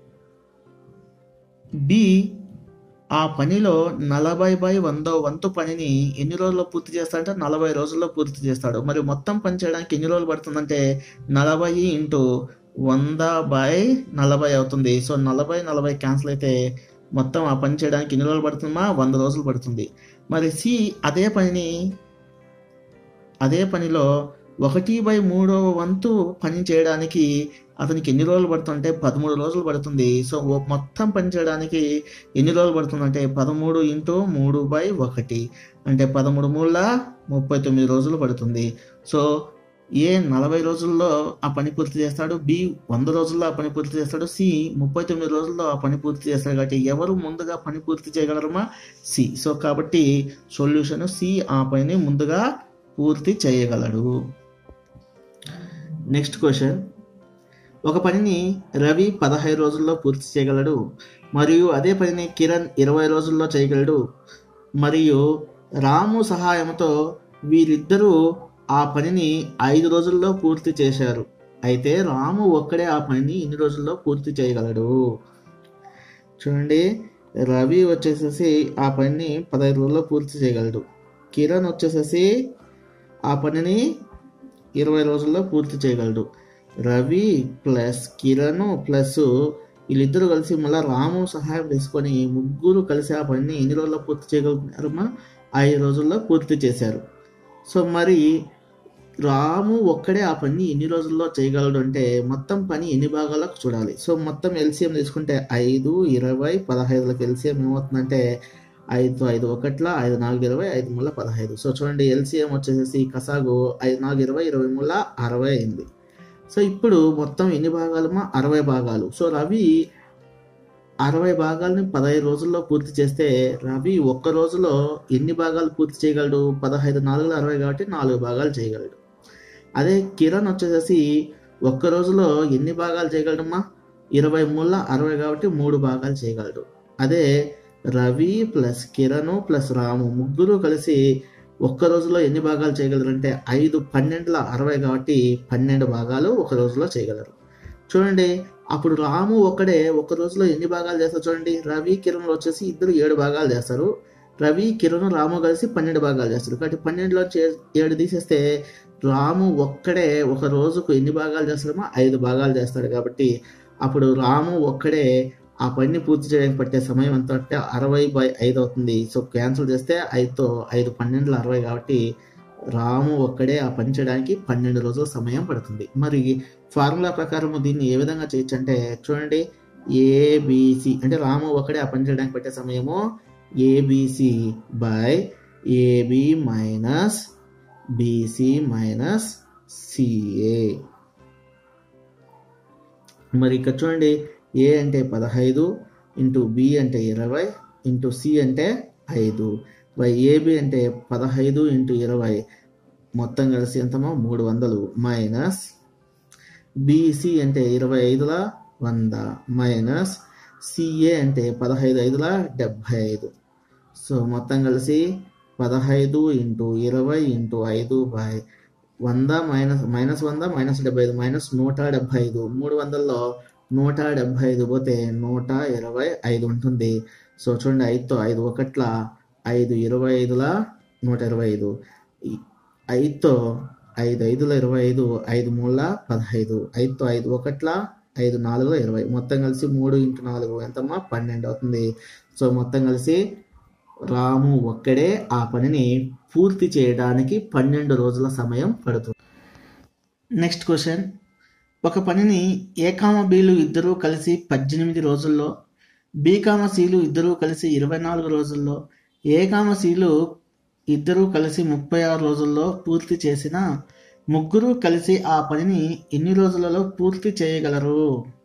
బి ఆ పనిలో నలభై బై వందో వంతు పనిని ఎన్ని రోజుల్లో పూర్తి చేస్తాడంటే నలభై రోజుల్లో పూర్తి చేస్తాడు మరి మొత్తం పని చేయడానికి ఎన్ని రోజులు పడుతుందంటే నలభై ఇంటూ వంద బై నలభై అవుతుంది సో నలభై నలభై క్యాన్సిల్ అయితే మొత్తం ఆ పని చేయడానికి ఎన్ని రోజులు పడుతుందా వంద రోజులు పడుతుంది మరి సి అదే పనిని అదే పనిలో ఒకటి బై మూడో వంతు పని చేయడానికి అతనికి ఎన్ని రోజులు పడుతుందంటే పదమూడు రోజులు పడుతుంది సో ఓ- మొత్తం పని చేయడానికి ఎన్ని రోజులు పడుతుందంటే పదమూడు ఇంటూ మూడు బై ఒకటి అంటే పదమూడు మూడుల ముప్పై తొమ్మిది రోజులు పడుతుంది సో ఏ నలభై రోజుల్లో ఆ పని పూర్తి చేస్తాడు బి వంద రోజుల్లో ఆ పని పూర్తి చేస్తాడు సి ముప్పై తొమ్మిది రోజుల్లో ఆ పని పూర్తి చేస్తాడు కాబట్టి ఎవరు ముందుగా పని పూర్తి చేయగలరమా సి సో కాబట్టి సొల్యూషన్ సి ఆ పనిని ముందుగా పూర్తి చేయగలడు నెక్స్ట్ క్వశ్చన్ ఒక పనిని రవి పదహైదు రోజుల్లో పూర్తి చేయగలడు మరియు అదే పనిని కిరణ్ ఇరవై రోజుల్లో చేయగలడు మరియు రాము సహాయంతో వీరిద్దరూ ఆ పనిని ఐదు రోజుల్లో పూర్తి చేశారు అయితే రాము ఒక్కడే ఆ పనిని ఎన్ని రోజుల్లో పూర్తి చేయగలడు చూడండి రవి వచ్చేసేసి ఆ పనిని పదహైదు రోజుల్లో పూర్తి చేయగలడు కిరణ్ వచ్చేసేసి ఆ పనిని ఇరవై రోజుల్లో పూర్తి చేయగలడు రవి ప్లస్ కిరణ్ ప్లస్ వీళ్ళిద్దరూ కలిసి మళ్ళీ రాము సహాయం తీసుకొని ముగ్గురు కలిసి ఆ పనిని ఎన్ని రోజుల్లో పూర్తి చేయగలుగుతున్నారమ్మా ఐదు రోజుల్లో పూర్తి చేశారు సో మరి రాము ఒక్కడే ఆ పని ఎన్ని రోజుల్లో చేయగలడు అంటే మొత్తం పని ఎన్ని భాగాలకు చూడాలి సో మొత్తం ఎల్సిఎం తీసుకుంటే ఐదు ఇరవై పదహైదులకు ఎల్సిఎం ఏమవుతుందంటే ఐదు ఐదు ఒకట్ల ఐదు నాలుగు ఇరవై ఐదు మూల పదహైదు సో చూడండి ఎల్సిఎం వచ్చేసేసి కసాగు ఐదు నాలుగు ఇరవై ఇరవై మూల అరవై అయింది సో ఇప్పుడు మొత్తం ఎన్ని భాగాలమా అరవై భాగాలు సో రవి అరవై భాగాలని పదహైదు రోజుల్లో పూర్తి చేస్తే రవి ఒక్క రోజులో ఎన్ని భాగాలు పూర్తి చేయగలడు పదహైదు నాలుగులో అరవై కాబట్టి నాలుగు భాగాలు చేయగలడు అదే కిరణ్ వచ్చేసేసి ఒక్క రోజులో ఎన్ని భాగాలు చేయగలడమ్మా ఇరవై మూడుల అరవై కాబట్టి మూడు భాగాలు చేయగలడు అదే రవి ప్లస్ కిరణ్ ప్లస్ రాము ముగ్గురు కలిసి ఒక్క రోజులో ఎన్ని భాగాలు చేయగలరంటే ఐదు పన్నెండుల అరవై కాబట్టి పన్నెండు భాగాలు ఒక రోజులో చేయగలరు చూడండి అప్పుడు రాము ఒక్కడే ఒక రోజులో ఎన్ని భాగాలు చేస్తారు చూడండి రవి కిరణ్ వచ్చేసి ఇద్దరు ఏడు భాగాలు చేస్తారు రవి కిరణ్ రాము కలిసి పన్నెండు భాగాలు చేస్తారు కాబట్టి పన్నెండులో చే- ఏడు తీసేస్తే రాము ఒక్కడే ఒక రోజుకు ఎన్ని భాగాలు చేస్తాడో ఐదు భాగాలు చేస్తాడు కాబట్టి అప్పుడు రాము ఒక్కడే ఆ పని పూర్తి చేయడానికి పట్టే సమయం ఎంత అంటే అరవై బై ఐదు అవుతుంది సో క్యాన్సిల్ చేస్తే ఐదుతో ఐదు పన్నెండుల అరవై కాబట్టి రాము ఒక్కడే ఆ పని చేయడానికి పన్నెండు రోజుల సమయం పడుతుంది మరి ఫార్ములా ప్రకారం దీన్ని ఏ విధంగా చేయొచ్చు అంటే చూడండి ఏబిసి అంటే రాము ఒక్కడే ఆ పని చేయడానికి పట్టే సమయము A B C by A B minus B C minus C A మరి ఇక్కడ చూడండి ఏ అంటే పదహైదు ఇంటూ బి అంటే ఇరవై ఇంటూ సి అంటే ఐదు బై ఏబి అంటే పదహైదు ఇంటూ ఇరవై మొత్తం కలిసి ఎంతమో మూడు వందలు మైనస్ బీసీ అంటే ఇరవై ఐదుల వంద మైనస్ సిఏ అంటే పదహైదు ఐదుల డెబ్భై ఐదు సో మొత్తం కలిసి పదహైదు ఇంటూ ఇరవై ఇంటూ ఐదు బై వంద మైనస్ మైనస్ వంద మైనస్ డెబ్బై ఐదు మైనస్ నూట డెబ్బై ఐదు మూడు వందల్లో నూట డెబ్బై ఐదు పోతే నూట ఇరవై ఐదు ఉంటుంది సో చూడండి ఐదుతో ఐదు ఒకట్ల ఐదు ఇరవై ఐదుల నూట ఇరవై ఐదు ఈ- ఐదుతో ఐదు ఐదుల ఇరవై ఐదు ఐదు మూడుల పదహైదు ఐదుతో ఐదు ఒకట్ల ఐదు నాలుగుల ఇరవై మొత్తం కలిసి మూడు ఇంటూ నాలుగు ఎంతమ్మా పన్నెండు అవుతుంది సో మొత్తం కలిసి రాము ఒక్కడే ఆ పనిని పూర్తి చేయడానికి పన్నెండు రోజుల సమయం పడుతుంది నెక్స్ట్ క్వశ్చన్ ఒక పనిని ఏ కామ బీలు ఇద్దరూ కలిసి పద్దెనిమిది రోజుల్లో బి కామ సీలు ఇద్దరూ కలిసి ఇరవై నాలుగు రోజుల్లో ఏ కామ సీలు ఇద్దరూ కలిసి ముప్పై ఆరు రోజుల్లో పూర్తి చేసిన ముగ్గురు కలిసి ఆ పనిని ఎన్ని రోజులలో పూర్తి చేయగలరు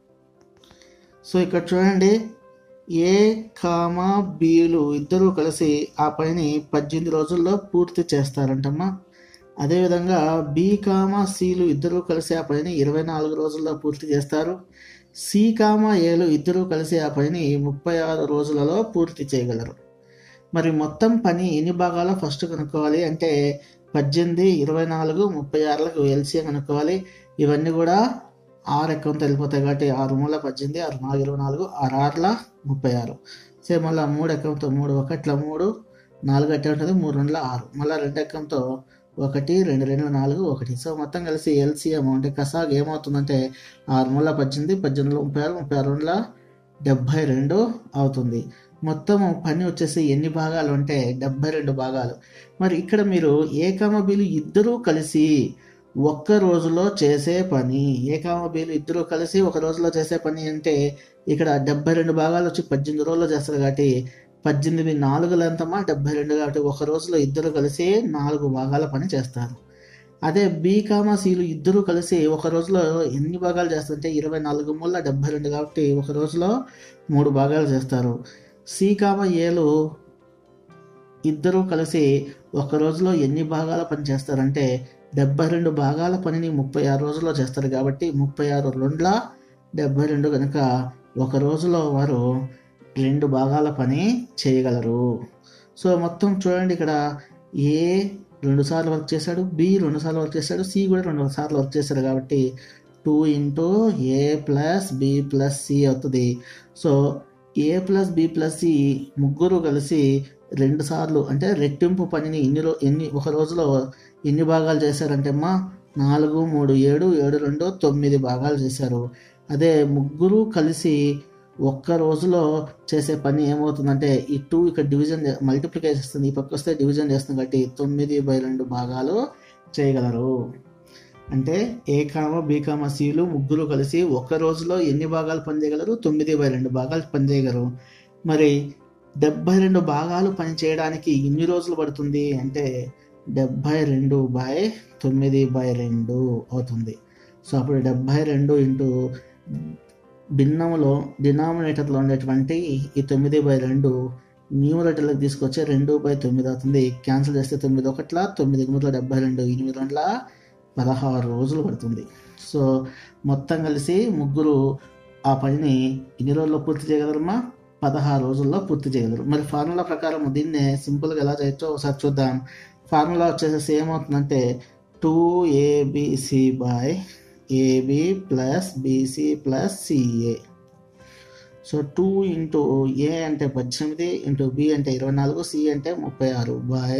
సో ఇక్కడ చూడండి ఏ కామా బీలు ఇద్దరూ కలిసి ఆ పనిని పద్దెనిమిది రోజుల్లో పూర్తి చేస్తారంటమ్మా అదేవిధంగా బి కామా సిలు ఇద్దరూ కలిసి ఆ పనిని ఇరవై నాలుగు రోజుల్లో పూర్తి చేస్తారు సి కామా ఏలు ఇద్దరూ కలిసి ఆ పనిని ముప్పై ఆరు రోజులలో పూర్తి చేయగలరు మరి మొత్తం పని ఎన్ని భాగాలో ఫస్ట్ కనుక్కోవాలి అంటే పద్దెనిమిది ఇరవై నాలుగు ముప్పై ఆరులకు ఎల్సీఎం కనుక్కోవాలి ఇవన్నీ కూడా ఆరు ఎక్కంతో వెళ్ళిపోతాయి కాబట్టి ఆరు మూల పద్దెనిమిది ఆరు నాలుగు ఇరవై నాలుగు ఆరు ఆరుల ముప్పై ఆరు సేమ్ మళ్ళీ మూడు ఎక్కంతో మూడు ఒకట్ల మూడు నాలుగు అట్టే ఉంటుంది మూడు రెండుల ఆరు మళ్ళీ రెండు ఎక్కంతో ఒకటి రెండు రెండు నాలుగు ఒకటి సో మొత్తం కలిసి ఎల్సీఎం అంటే కసాగ్ ఏమవుతుందంటే ఆరు మూల పద్దెనిమిది పద్దెనిమిదిలో ముప్పై ఆరు ముప్పై ఆరు రెండుల డెబ్భై రెండు అవుతుంది మొత్తం పని వచ్చేసి ఎన్ని భాగాలు అంటే డెబ్భై రెండు భాగాలు మరి ఇక్కడ మీరు ఏకామబీలు ఇద్దరూ కలిసి ఒక్క రోజులో చేసే పని ఏకామబీలు ఇద్దరూ కలిసి ఒక రోజులో చేసే పని అంటే ఇక్కడ డెబ్బై రెండు భాగాలు వచ్చి పద్దెనిమిది రోజుల్లో చేస్తారు కాబట్టి పద్దెనిమిది నాలుగులు ఎంతమా డెబ్బై రెండు కాబట్టి ఒక రోజులో ఇద్దరు కలిసి నాలుగు భాగాల పని చేస్తారు అదే బీ కామా సీలు ఇద్దరు కలిసి ఒక రోజులో ఎన్ని భాగాలు చేస్తారంటే ఇరవై నాలుగు మూల డెబ్బై రెండు కాబట్టి ఒక రోజులో మూడు భాగాలు చేస్తారు సి కామా ఏలు ఇద్దరూ కలిసి ఒక రోజులో ఎన్ని భాగాల పని చేస్తారంటే డెబ్బై రెండు భాగాల పనిని ముప్పై ఆరు రోజుల్లో చేస్తారు కాబట్టి ముప్పై ఆరు రెండుల డెబ్బై రెండు కనుక ఒక రోజులో వారు రెండు భాగాల పని చేయగలరు సో మొత్తం చూడండి ఇక్కడ ఏ రెండు సార్లు వర్క్ చేశాడు బి రెండు సార్లు వర్క్ చేశాడు సి కూడా రెండు సార్లు వర్క్ చేశాడు కాబట్టి two into A plus B plus C అవుతుంది so A plus B plus C ముగ్గురు కలిసి రెండు సార్లు అంటే రెట్టింపు పనిని ఎన్ని రో ఎన్ని ఒక రోజులో ఎన్ని భాగాలు చేశారంటే అమ్మా నాలుగు మూడు ఏడు ఏడు రెండు తొమ్మిది భాగాలు చేశారు అదే ముగ్గురు కలిసి ఒక్క రోజులో చేసే పని ఏమవుతుందంటే ఈ టూ ఇక్కడ డివిజన్ మల్టిప్లికేషన్ చేస్తుంది ఈ పక్క వస్తే డివిజన్ చేస్తుంది కాబట్టి తొమ్మిది బై రెండు భాగాలు చేయగలరు అంటే ఏ కామ బి కామ సిలు ముగ్గురు కలిసి ఒక్క రోజులో ఎన్ని భాగాలు పనిచేయగలరు తొమ్మిది బై రెండు భాగాలు పనిచేయగలరు మరి డెబ్బై రెండు భాగాలు పని చేయడానికి ఎన్ని రోజులు పడుతుంది అంటే డెబ్బై రెండు బై తొమ్మిది బై రెండు అవుతుంది సో అప్పుడు డెబ్బై రెండు ఇంటూ భిన్నములో డినామినేటర్లో ఉండేటువంటి ఈ తొమ్మిది బై రెండు న్యూమరేటర్లకు తీసుకొచ్చే రెండు బై తొమ్మిది అవుతుంది క్యాన్సిల్ చేస్తే తొమ్మిది ఒకట్ల తొమ్మిది మూడుల డెబ్బై రెండు ఎనిమిది రెండుల పదహారు రోజులు పడుతుంది సో మొత్తం కలిసి ముగ్గురు ఆ పనిని ఎన్ని రోజుల్లో పూర్తి చేయగలరమ్మా పదహారు రోజుల్లో పూర్తి చేయగలరు మరి ఫార్ములా ప్రకారం దీన్నే సింపుల్గా ఎలా చేయొచ్చో ఒకసారి చూద్దాం ఫార్ములా వచ్చేసేసి ఏమవుతుందంటే two A B C by A B plus B C plus C A so two into A అంటే పద్దెనిమిది ఇంటూ బి అంటే ఇరవై నాలుగు సి అంటే ముప్పై ఆరు బై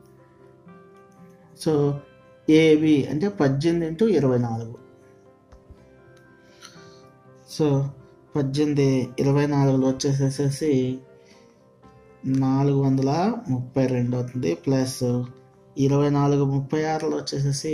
సో ఏబి అంటే పద్దెనిమిది ఇంటూ ఇరవై నాలుగు సో పద్దెనిమిది ఇరవై నాలుగులో వచ్చేసేసి నాలుగు వందల ముప్పై రెండు అవుతుంది ప్లస్ ఇరవై నాలుగు ముప్పై ఆరులో వచ్చేసేసి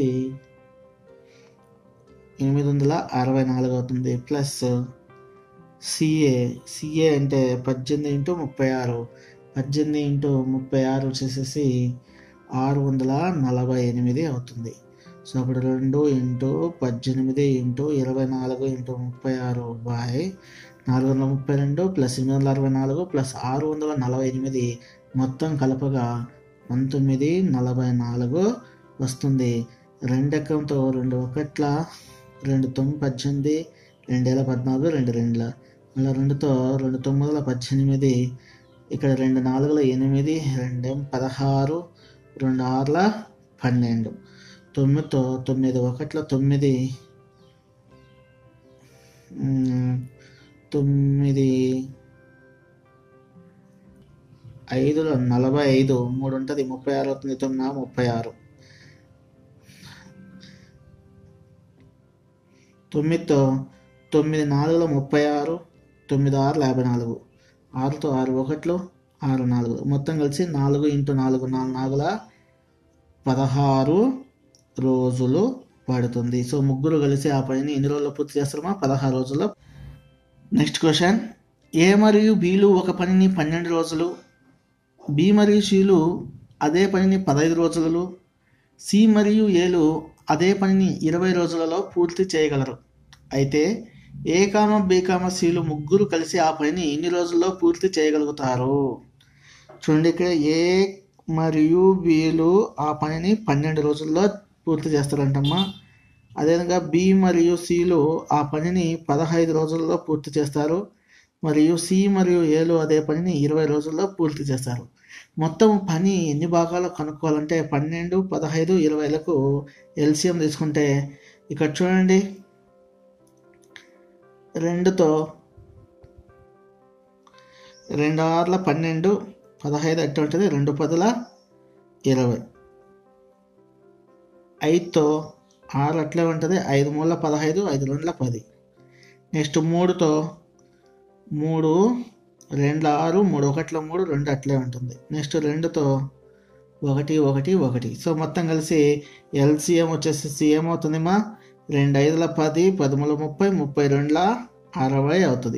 ఎనిమిది వందల అరవై నాలుగు అవుతుంది ప్లస్ సిఏ సిఏ అంటే పద్దెనిమిది ఇంటూ ముప్పై ఆరు పద్దెనిమిది ఇంటూ ముప్పై ఆరు వచ్చేసేసి ఆరు వందల నలభై ఎనిమిది అవుతుంది సో అప్పుడు రెండు ఇంటూ పద్దెనిమిది ఇంటూ ఇరవై నాలుగు ఇంటూ ముప్పై ఆరు బై నాలుగు వందల ముప్పై రెండు ప్లస్ ఎనిమిది వందల అరవై నాలుగు ప్లస్ ఆరు వందల నలభై ఎనిమిది మొత్తం కలపగా పంతొమ్మిది నలభై నాలుగు వస్తుంది రెండు ఎక్కంతో రెండు ఒకట్ల రెండు తొమ్మిది పద్దెనిమిది రెండేళ్ళ పద్నాలుగు రెండు రెండుల మళ్ళీ రెండుతో రెండు తొమ్మిదిల పద్దెనిమిది ఇక్కడ రెండు నాలుగుల ఎనిమిది రెండేం పదహారు రెండు ఆరుల పన్నెండు తొమ్మిదితో తొమ్మిది ఒకట్ల తొమ్మిది మ్, తొమ్మిది ఐదులో నలభై ఐదు మూడు ఉంటుంది ముప్పై ఆరు అవుతుంది తొమ్మిది ముప్పై ఆరు తొమ్మిదితో తొమ్మిది నాలుగులో ముప్పై ఆరు తొమ్మిది ఆరు యాభై నాలుగు ఆరుతో ఆరు ఒకట్లు ఆరు నాలుగు మొత్తం కలిసి నాలుగు ఇంటూ నాలుగు నాలుగు నాలుగుల పదహారు రోజులు పడుతుంది సో ముగ్గురు కలిసి ఆ పనిని ఎన్ని రోజుల్లో పూర్తి చేస్తారమా పదహారు రోజుల్లో నెక్స్ట్ క్వశ్చన్ ఏ మరియు బీలు ఒక పనిని పన్నెండు రోజులు బి మరియు సిలు అదే పనిని పదహైదు రోజులలో సి మరియు ఏలు అదే పనిని ఇరవై రోజులలో పూర్తి చేయగలరు అయితే ఏ కామ బి కామ సిలు ముగ్గురు కలిసి ఆ పనిని ఎన్ని రోజుల్లో పూర్తి చేయగలుగుతారు చూడండి ఇక్కడ ఏ మరియు బిలు ఆ పనిని పన్నెండు రోజుల్లో పూర్తి చేస్తారంటమ్మా అదేవిధంగా బి మరియు సిలు ఆ పనిని పదహైదు రోజుల్లో పూర్తి చేస్తారు మరియు సి మరియు ఏలు అదే పనిని ఇరవై రోజుల్లో పూర్తి చేస్తారు మొత్తం పని ఎన్ని భాగాలు కనుక్కోవాలంటే పన్నెండు పదహైదు ఇరవైలకు ఎల్సిఎం తీసుకుంటే ఇక్కడ చూడండి రెండుతో రెండు ఆరుల పన్నెండు పదహైదు అట్టు ఉంటుంది రెండు పదుల ఇరవై ఐదుతో ఆరు అట్లే ఉంటుంది ఐదు మూల పదహైదు ఐదు రెండుల పది నెక్స్ట్ మూడుతో మూడు రెండు ఆరు మూడు ఒకట్ల మూడు రెండు అట్లే ఉంటుంది నెక్స్ట్ రెండుతో ఒకటి ఒకటి ఒకటి సో మొత్తం కలిసి ఎల్సిఎం వచ్చేసి ఏమవుతుంది మా రెండు ఐదుల పది పదమూడు ముప్పై ముప్పై రెండుల అరవై అవుతుంది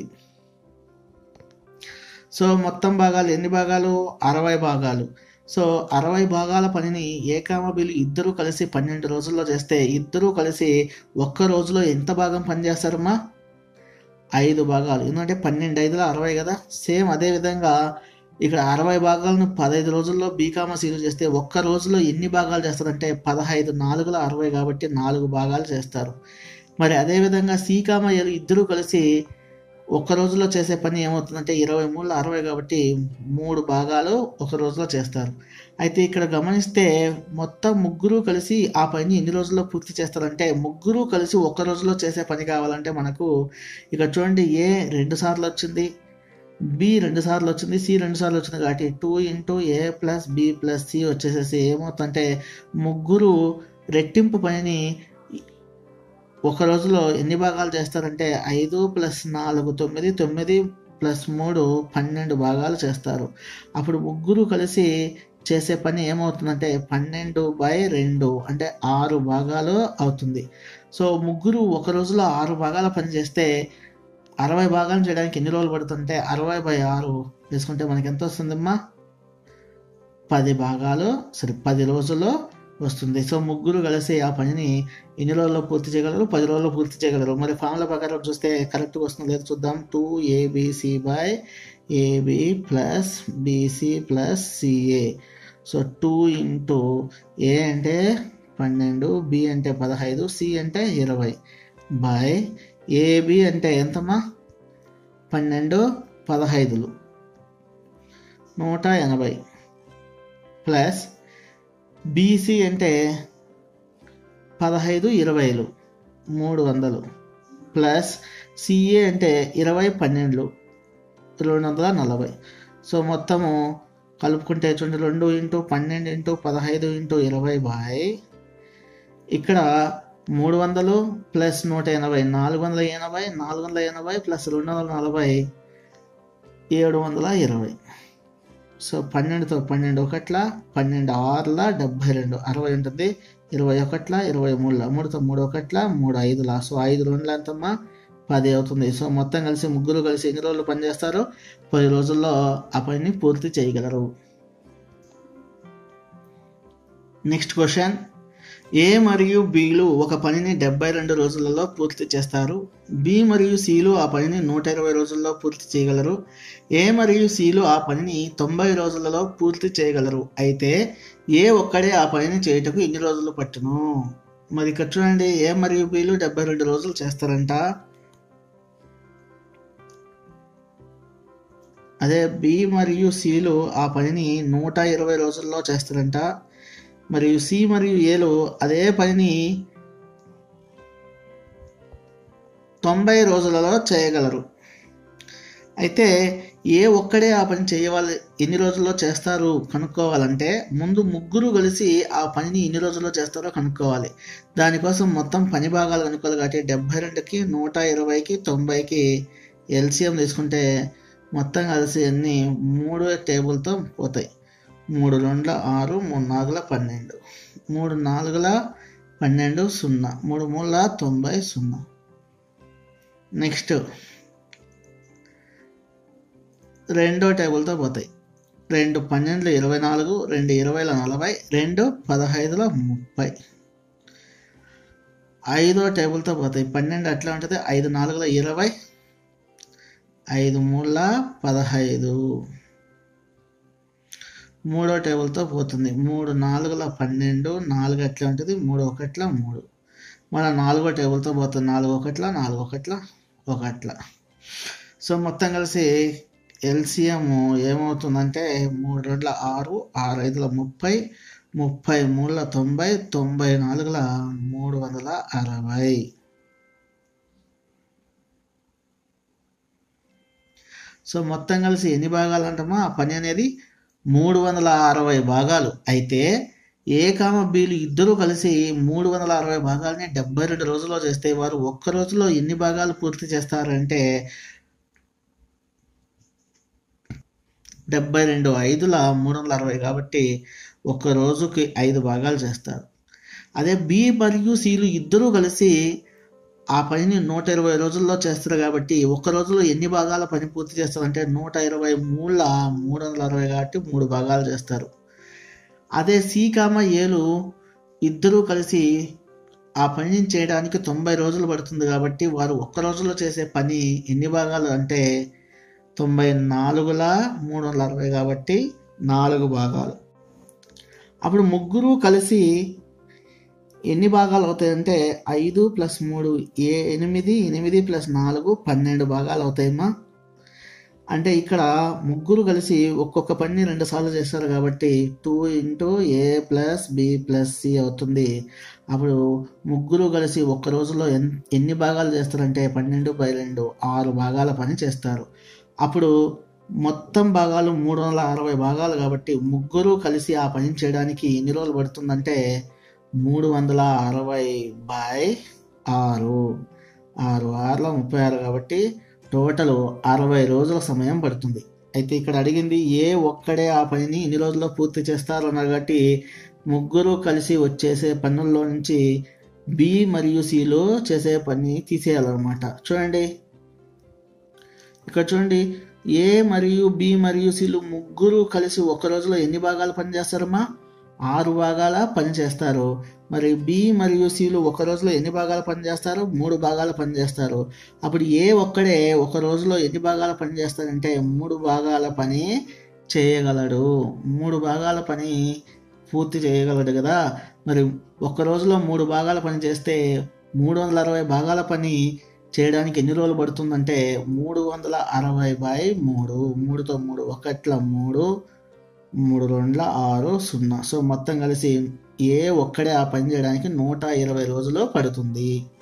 సో మొత్తం భాగాలు ఎన్ని భాగాలు అరవై భాగాలు సో అరవై భాగాల పనిని ఏకామబిలు ఇద్దరు కలిసి పన్నెండు రోజుల్లో చేస్తే ఇద్దరూ కలిసి ఒక్క రోజులో ఎంత భాగం పనిచేస్తారమ్మా ఐదు భాగాలు ఎందుకంటే పన్నెండు ఐదులో అరవై కదా సేమ్ అదే విధంగా ఇక్కడ అరవై భాగాలను పదహైదు రోజుల్లో బీకామ సీలు చేస్తే ఒక్క రోజులో ఎన్ని భాగాలు చేస్తారంటే పదహైదు నాలుగులో అరవై కాబట్టి నాలుగు భాగాలు చేస్తారు మరి అదేవిధంగా సీకామ ఎలు ఇద్దరూ కలిసి ఒక్క రోజులో చేసే పని ఏమవుతుందంటే ఇరవై మూడులో అరవై కాబట్టి మూడు భాగాలు ఒక రోజులో చేస్తారు అయితే ఇక్కడ గమనిస్తే మొత్తం ముగ్గురు కలిసి ఆ పని ఎన్ని రోజుల్లో పూర్తి చేస్తారంటే ముగ్గురు కలిసి ఒక్క రోజులో చేసే పని కావాలంటే మనకు ఇక్కడ చూడండి ఏ రెండు సార్లు వచ్చింది బి రెండు సార్లు వచ్చింది సి రెండు సార్లు వచ్చింది కాబట్టి two into A plus B plus C వచ్చేసేసి ఏమవుతుందంటే ముగ్గురు రెట్టింపు పనిని ఒక రోజులో ఎన్ని భాగాలు చేస్తారంటే ఐదు ప్లస్ నాలుగు తొమ్మిది తొమ్మిది ప్లస్ మూడు పన్నెండు భాగాలు చేస్తారు అప్పుడు ముగ్గురు కలిసి చేసే పని ఏమవుతుందంటే పన్నెండు బై రెండు అంటే ఆరు భాగాలు అవుతుంది సో ముగ్గురు ఒక రోజులో ఆరు భాగాల పని చేస్తే అరవై భాగాలు చేయడానికి ఎన్ని రోజులు పడుతుంటే అరవై బై ఆరు వేసుకుంటే మనకి ఎంత వస్తుందమ్మా పది భాగాలు సరే పది రోజుల్లో వస్తుంది సో ముగ్గురు కలిసి ఆ పనిని ఎన్ని రోజుల్లో పూర్తి చేయగలరు పది రోజుల్లో పూర్తి చేయగలరు మరి ఫార్ములా ప్రకారం చూస్తే కరెక్ట్గా వస్తుందో లేదో చూద్దాం two A B C by A B plus B C plus C A so two into A అంటే పన్నెండు బి అంటే పదహైదు సి అంటే ఇరవై బై ఏబి అంటే ఎంతమ్మా పన్నెండు పదహైదులు నూట ఎనభై ప్లస్ బీసీ అంటే పదహైదు ఇరవైలు మూడు వందలు ప్లస్ సిఏ అంటే ఇరవై పన్నెండులు రెండు వందల నలభై సో మొత్తము కలుపుకుంటే చూడండి రెండు ఇంటూ పన్నెండు ఇంటూ పదహైదు ఇంటూ ఇరవై బాయ్ ఇక్కడ మూడు వందలు ప్లస్ నూట ఎనభై నాలుగు వందల ఎనభై నాలుగు వందల ఎనభై ప్లస్ రెండు వందల నలభై ఏడు వందల ఇరవై సో పన్నెండుతో పన్నెండు ఒకట్ల పన్నెండు ఆరుల డెబ్బై రెండు అరవై ఉంటుంది ఇరవై ఒకట్ల ఇరవై మూడుల మూడుతో మూడు ఒకట్ల మూడు ఐదుల సో ఐదు రెండుల ఎంతమ్మా పది అవుతుంది సో మొత్తం కలిసి ముగ్గురు కలిసి ఎన్ని రోజులు పనిచేస్తారో పది రోజుల్లో ఆ పనిని పూర్తి చేయగలరు నెక్స్ట్ క్వశ్చన్ ఏ మరియు బిలు ఒక పనిని డెబ్బై రెండు రోజులలో పూర్తి చేస్తారు బి మరియు సిలు ఆ పనిని నూట ఇరవై రోజుల్లో పూర్తి చేయగలరు ఏ మరియు సిలు ఆ పనిని తొంభై రోజులలో పూర్తి చేయగలరు అయితే ఏ ఒక్కడే ఆ పనిని చేయుటకు ఎన్ని రోజులు పట్టును మరి ఇక్కడ చూడండి ఏ మరియు బిలు డెబ్బై రెండు రోజులు చేస్తారంట అదే బి మరియు సిలు ఆ పనిని నూట ఇరవై రోజుల్లో చేస్తారంట మరియు సి మరియు ఏలు అదే పనిని తొంభై రోజులలో చేయగలరు అయితే ఏ ఒక్కడే ఆ పని చేయవాలి ఎన్ని రోజుల్లో చేస్తారు కనుక్కోవాలంటే ముందు ముగ్గురు కలిసి ఆ పనిని ఎన్ని రోజుల్లో చేస్తారో కనుక్కోవాలి దానికోసం మొత్తం పని భాగాలు కనుక్కోవాలి కాబట్టి డెబ్బై రెండుకి నూట ఇరవైకి తొంభైకి ఎల్సిఎం తీసుకుంటే మొత్తం కలిసి అన్ని మూడు టేబుల్తో పోతాయి మూడు రెండుల ఆరు మూడు నాలుగుల పన్నెండు మూడు నాలుగుల పన్నెండు సున్నా మూడు మూడుల తొంభై సున్నా నెక్స్ట్ రెండో టేబుల్తో పోతాయి రెండు పన్నెండులు ఇరవై నాలుగు రెండు ఇరవైల నలభై రెండు పదహైదుల ముప్పై ఐదో టేబుల్తో పోతాయి పన్నెండు అట్లా ఉంటుంది ఐదు నాలుగుల ఇరవై ఐదు మూడుల పదహైదు మూడో టేబుల్తో పోతుంది మూడు నాలుగుల పన్నెండు నాలుగు ఎట్లా ఉంటుంది మూడు ఒకట్ల మూడు మళ్ళీ నాలుగో టేబుల్తో పోతుంది నాలుగు ఒకట్ల నాలుగు ఒకట్ల ఒకట్ల సో మొత్తం కలిసి ఎల్సిఎం ఏమవుతుందంటే మూడు రెండుల ఆరు ఆరు ఐదుల ముప్పై ముప్పై మూడుల తొంభై తొంభై నాలుగుల మూడు వందల అరవై సో మొత్తం కలిసి ఎన్ని భాగాలు అంటామో ఆ పని అనేది మూడు వందల అరవై భాగాలు అయితే ఏ కామ బీలు ఇద్దరూ కలిసి మూడు వందల అరవై భాగాలని డెబ్బై రెండు రోజుల్లో చేస్తే వారు ఒక్క రోజులో ఎన్ని భాగాలు పూర్తి చేస్తారంటే డెబ్బై రెండు ఐదుల మూడు వందల అరవై కాబట్టి ఒక్క రోజుకి ఐదు భాగాలు చేస్తారు అదే బి మరియు సిలు ఇద్దరూ కలిసి ఆ పనిని నూట ఇరవై రోజుల్లో చేస్తారు కాబట్టి ఒక రోజులో ఎన్ని భాగాల పని పూర్తి చేస్తారంటే నూట ఇరవై మూడుల మూడు వందల అరవై కాబట్టి మూడు భాగాలు చేస్తారు అదే సి కామ ఏలు ఇద్దరూ కలిసి ఆ పనిని చేయడానికి తొంభై రోజులు పడుతుంది కాబట్టి వారు ఒక్క రోజులో చేసే పని ఎన్ని భాగాలు అంటే తొంభై నాలుగుల మూడు వందల అరవై కాబట్టి నాలుగు భాగాలు అప్పుడు ముగ్గురు కలిసి ఎన్ని భాగాలు అవుతాయంటే ఐదు ప్లస్ మూడు ఏ ఎనిమిది ఎనిమిది ప్లస్ నాలుగు పన్నెండు భాగాలు అవుతాయమ్మా అంటే ఇక్కడ ముగ్గురు కలిసి ఒక్కొక్క పని రెండు సార్లు చేస్తారు కాబట్టి two into A plus B plus C అవుతుంది అప్పుడు ముగ్గురు కలిసి ఒక్క రోజులో ఎన్ ఎన్ని భాగాలు చేస్తారంటే పన్నెండు బై రెండు ఆరు భాగాల పని చేస్తారు అప్పుడు మొత్తం భాగాలు మూడు వందల అరవై భాగాలు కాబట్టి ముగ్గురు కలిసి ఆ పని చేయడానికి ఎన్ని రోజులు పడుతుందంటే మూడు వందల అరవై బై ఆరు ఆరు ఆరులో ముప్పై ఆరు కాబట్టి టోటల్ అరవై రోజుల సమయం పడుతుంది అయితే ఇక్కడ అడిగింది ఏ ఒక్కడే ఆ పనిని ఎన్ని రోజుల్లో పూర్తి చేస్తారు అన్నారు కాబట్టి ముగ్గురు కలిసి వచ్చేసే పనుల్లో నుంచి బి మరియు సిలో చేసే పని తీసేయాలన్నమాట చూడండి ఇక్కడ చూడండి ఏ మరియు బి మరియు సిలు ముగ్గురు కలిసి ఒక రోజులో ఎన్ని భాగాలు పనిచేస్తారమ్మా ఆరు భాగాల పని చేస్తారు మరి బి మరియు సిలు ఒక రోజులో ఎన్ని భాగాలు పనిచేస్తారు మూడు భాగాలు పనిచేస్తారు అప్పుడు ఏ ఒక్కడే ఒక రోజులో ఎన్ని భాగాల పని చేస్తారంటే మూడు భాగాల పని చేయగలడు మూడు భాగాల పని పూర్తి చేయగలడు కదా మరి ఒక్క రోజులో మూడు భాగాల పని చేస్తే మూడు వందల అరవై భాగాల పని చేయడానికి ఎన్ని రోజులు పడుతుందంటే మూడు వందల అరవై బై మూడు మూడుతో మూడు ఒకట్ల మూడు మూడు రెండుల ఆరు సున్నా సో మొత్తం కలిసి ఏ ఒక్కడే ఆ పని చేయడానికి నూట ఇరవై రోజులు పడుతుంది